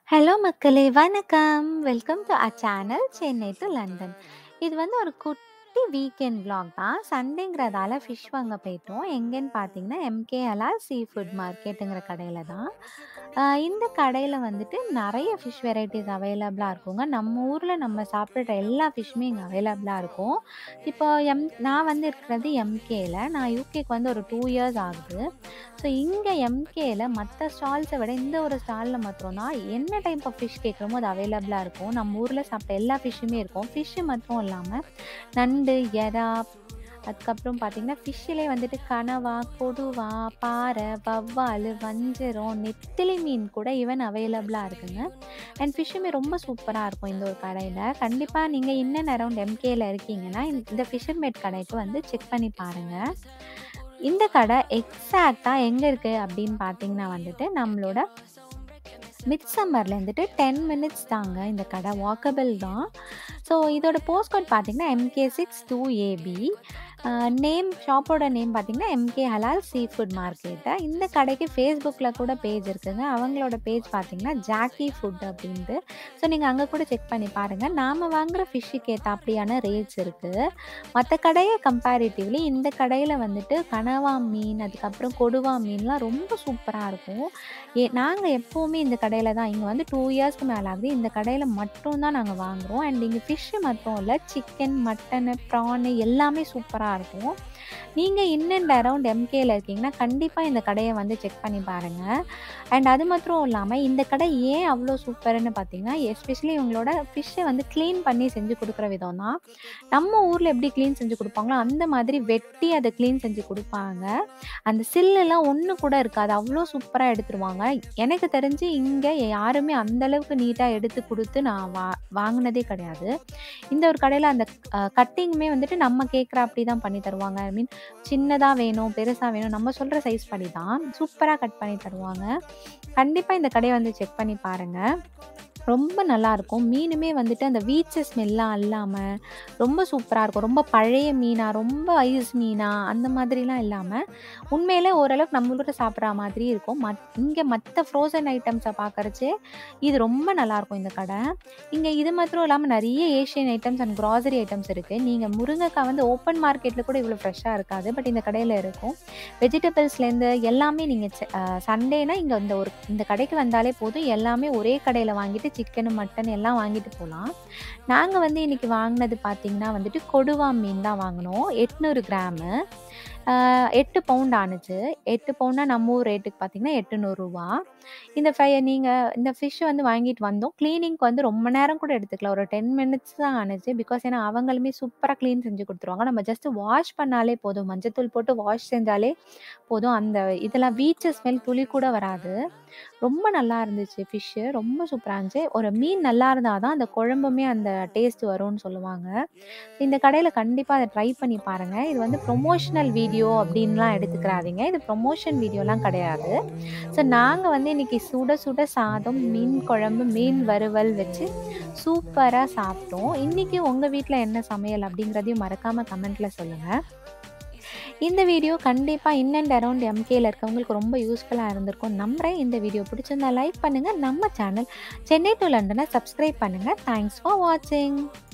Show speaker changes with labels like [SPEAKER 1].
[SPEAKER 1] Hello மக்களே! வணக்கம். Welcome to our channel Chennai to London. இது வந்து ஒரு குட்டி வீக்கெண்ட் விளாக் தான். சண்டேங்கிறதால ஃபிஷ் வாங்க போயிட்டோம். எங்கேன்னு பார்த்தீங்கன்னா, எம்கே ஹலால் சீ ஃபுட் மார்க்கெட்டுங்கிற கடையில தான். அ இந்த கடையில வந்துட்டு நெறைய ஃபிஷ் வெரைட்டீஸ் அவைலபிளா இருக்குங்க. நம்ம ஊர்ல நம்ம சாப்பிடுற எல்லா ஃபிஷ்ஷுமே இங்க அவைலபிளா இருக்கும். இப்போ எம் நான் வந்து இருக்கிறது எம்கேல. நான் யூகேக்கு வந்து ஒரு 2 இயர்ஸ் ஆகுது. ஸோ இங்க எம்கேல மத்த ஸ்டால்ஸ விட இந்த ஒரு ஸ்டால்ல மாத்திரம் தான் என்ன டைப் ஆஃப் ஃபிஷ் கேட்குறோமோ அது அவைலபிளா இருக்கும். நம்ம ஊர்ல சாப்பிட்ட எல்லா ஃபிஷ்ஷுமே இருக்கும். ஃபிஷ்ஷு மட்டும் இல்லாம நண்டு, எறா, அதுக்கப்புறம் பார்த்தீங்கன்னா, ஃபிஷ்ஷிலே வந்துட்டு கனவா, கொடுவா, பாறை, வவ்வாலு, வஞ்சரம், நெத்திலி மீன் கூட ஈவன் அவைலபிளா இருக்குங்க. அண்ட் ஃபிஷ்ஷுமே ரொம்ப சூப்பரா இருக்கும் இந்த ஒரு கடையில. கண்டிப்பா நீங்க இன் அண்ட் அரவுண்ட் எம்கேல இருக்கீங்கன்னா, இந்த ஃபிஷர்மேட் கடைக்கு வந்து செக் பண்ணி பாருங்க. இந்த கடை எக்ஸாக்ட்டா எங்க இருக்கு அப்படின்னு பார்த்தீங்கன்னா வந்துட்டு, நம்மளோட மிட்சம்மர்ல இருந்துட்டு 10 மினிட்ஸ் தாங்க இந்த கடை. வாக்கபிள் தான். ஸோ இதோட போஸ்ட் கோட் பார்த்தீங்கன்னா, எம்கே62ஏபி. அ நேம் ஷாப்போட நேம் பார்த்தீங்கன்னா, MK halal sea food market. இந்த கடைக்கு Facebookல கூட பேஜ் இருக்குங்க. அவங்களோட பேஜ் பார்த்தீங்கன்னா, ஜாக்கி ஃபுட் அப்படின்ட்டு. ஸோ நீங்க அங்க கூட செக் பண்ணி பாருங்க. நாம வாங்குற ஃபிஷ்ஷுக்கு ஏத்தாப்படியான ரேட்ஸ் இருக்கு. மத்த கடைய கம்பேரிட்டிவ்லி இந்த கடையில வந்துட்டு கனவா மீன், அதுக்கப்புறம் கொடுவா மீன்லாம் ரொம்ப சூப்பரா இருக்கும். எ நாங்க எப்பவுமே இந்த கடையில தான் இங்க வந்து 2 இயர்ஸ்க்கு மேல ஆகுது. இந்த கடையில மட்டும் தான் நாங்க வாங்குறோம். அண்ட் இங்க ஃபிஷ்ஷு மட்டும் இல்ல, சிக்கன், மட்டனு, ப்ரானு எல்லாமே சூப்பரா இருக்கும். நீங்க இன் அண்ட் அரவுண்ட் எம்கேல இருக்கீங்கன்னா, கண்டிப்பா இந்த கடைய வந்து செக் பண்ணி பாருங்க. அண்ட் அது மாத்திரம் இல்லாம இந்த கடை ஏன் அவ்ளோ சூப்பர்ன்னு பார்த்தீங்கன்னா, எஸ்பெஷலி இவங்களோட ஃபிஷ்ஷ வந்து கிளீன் பண்ணி செஞ்சு குடுக்குற விதம் தான். நம்ம ஊர்ல எப்படி கிளீன் செஞ்சு குடுப்பாங்களோ, அந்த மாதிரி வெட்டி அத கிளீன் செஞ்சு குடுப்பாங்க. அந்த சில்லுலாம் ஒண்ணு கூட இருக்காது. அவ்ளோ சூப்பரா எடுத்துருவாங்க. எனக்கு தெரிஞ்சு இங்க யாருமே அந்த அளவுக்கு நீட்டா எடுத்து குடுத்து நான் வா வாங்குனதே கிடையாது. இந்த ஒரு கடையில அந்த அ கட்டிங்குமே வந்துட்டு நம்ம கேட்குறாப்படி தான் பண்ணி தருவாங்க. ஐ மீன் சின்னதா வேணும், பெருசா வேணும் நம்ம சொல்ற சைஸ் படி தான். சூப்பரா கட் பண்ணி தருவாங்க. கண்டிப்பா இந்த கடைய வந்து செக் பண்ணி பாருங்க. ரொம்ப நல்லாருக்கும். மீனுமே வந்துட்டு அந்த வீச்சு ஸ்மெல்லாம் இல்லாம, ரொம்ப சூப்பரா இருக்கும். ரொம்ப பழைய மீனா, ரொம்ப ஐஸ் மீனா அந்த மாதிரிலாம் இல்லாம, உண்மையிலே ஓரளவுக்கு நம்மளோட சாப்பிடுற மாதிரி இருக்கும். மத் இங்க மத்த ஃப்ரோசன் ஐட்டம்ஸ பார்க்கறச்சே, இது ரொம்ப நல்லாருக்கும் இந்த கடை. இங்க இது மாத்திரம் இல்லாம நெறைய Asian items and grocery items இருக்கு. நீங்க முருங்கக்கா வந்து ஓப்பன் மார்க்கெட்ல கூட இவ்வளோ ஃப்ரெஷ்ஷா இருக்காது. பட் இந்த கடையில இருக்கும். வெஜிடபிள்ஸ்லேருந்து எல்லாமே நீங்க செ அ சண்டேனா இங்க இந்த ஒரு இந்த கடைக்கு வந்தாலே போதும். எல்லாமே ஒரே கடையில வாங்கிட்டு சிக்கனு, மட்டன் எல்லாம் வாங்கிட்டு போலாம். நாங்க வந்து இன்னைக்கு வாங்குனது பார்த்தீங்கன்னா வந்துட்டு, கொடுவா மீன் தான் வாங்குனோம். 800 கிராமு. அ 8 பவுண்ட் ஆனுச்சு. 8 பவுண்ட்னா நம்ம ஊர் ரேட்டுக்கு பார்த்தீங்கன்னா, ரூ. 800. இந்த ஃபை நீங்க இந்த ஃபிஷ் வந்து வாங்கிட்டு வந்தோம். கிளீனிங்க்கு வந்து ரொம்ப நேரம் கூட எடுத்துக்கல. ஒரு 10 மினிட்ஸ் தான் ஆனுச்சு. பிகாஸ் ஏன்னா அவங்களுமே சூப்பரா கிளீன் செஞ்சு குடுத்துருவாங்க. நம்ம ஜஸ்ட் வாஷ் பண்ணாலே போதும். மஞ்சத்தூள் போட்டு வாஷ் செஞ்சாலே போதும். அந்த இதெல்லாம் வீச்சு ஸ்மெல் துளி கூட வராது. ரொம்ப நல்லா இருந்துச்சு ஃபிஷ்ஷு. ரொம்ப சூப்பரா இருந்துச்சு. ஒரு மீன் நல்லா இருந்தா தான் அந்த குழம்புமே அந்த டேஸ்ட் வரும்னு சொல்லுவாங்க. இந்த கடையில கண்டிப்பா அத ட்ரை பண்ணி பாருங்க. இது வந்து ப்ரொமோஷனல் வீடியோ அப்படின்லாம் எடுத்துக்கிறாதீங்க. இது ப்ரொமோஷன் வீடியோலாம் கிடையாது. ஸோ நாங்க வந்து இன்னைக்கு சுட சுட சாதம், மீன் குழம்பு, மீன் வறுவல் வச்சு சூப்பரா சாப்பிட்டோம். இன்னைக்கு உங்க வீட்ல என்ன சமையல் அப்படிங்கிறதையும் மறக்காம கமெண்ட்ல சொல்லுங்க. இந்த வீடியோ கண்டிப்பா இன் அண்ட் அரவுண்ட் எம்கேல இருக்கவங்களுக்கு ரொம்ப யூஸ்ஃபுல்லா இருந்திருக்கும்னு நம்புறேன். இந்த வீடியோ பிடிச்சிருந்தா லைக் பண்ணுங்க. நம்ம channel Chennai to London subscribe பண்ணுங்க. தேங்க்ஸ் ஃபார் வாட்சிங்.